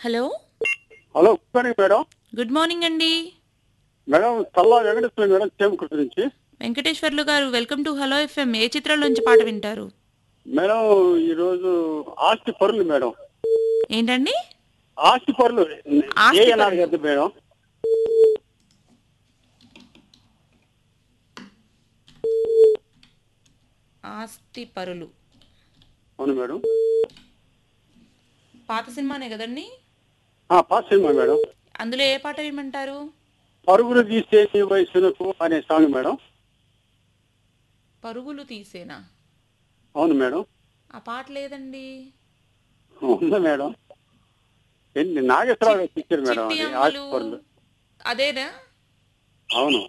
Hello hello good morning madam good morning అండి madam Challa Venkateswara madam Chemakurthi నుంచి వెంకటేశ్వర్లు గారు వెల్కమ్ టు హలో ఎఫ్ఎం ఏ చిత్రంలోంచి పాట వింటారు మేడం ఈరోజు ఆస్తి పరులు మేడం ఏంటండి ఆస్తి పరులు ఆస్తి ఏ అన్నారు పరులు. కదా మేడం ఆస్తి పరులు అవును మేడం పాత సినిమానే కదండి ఆ, పాత సినిమా మేడం అందులో ఏ పాట వినమంటారు పరుగులు తీసే నీ వయసునకు అనే సాంగ్ మేడం పరుగులు తీసేనా అవును మేడం ఆ పాట లేదండి ఉందా మేడం ఏంటి నాగేశ్వరరావు పిక్చర్ మేడం చిట్టి అది ఆస్తి అమ్మలు పరులు అదేనా అవును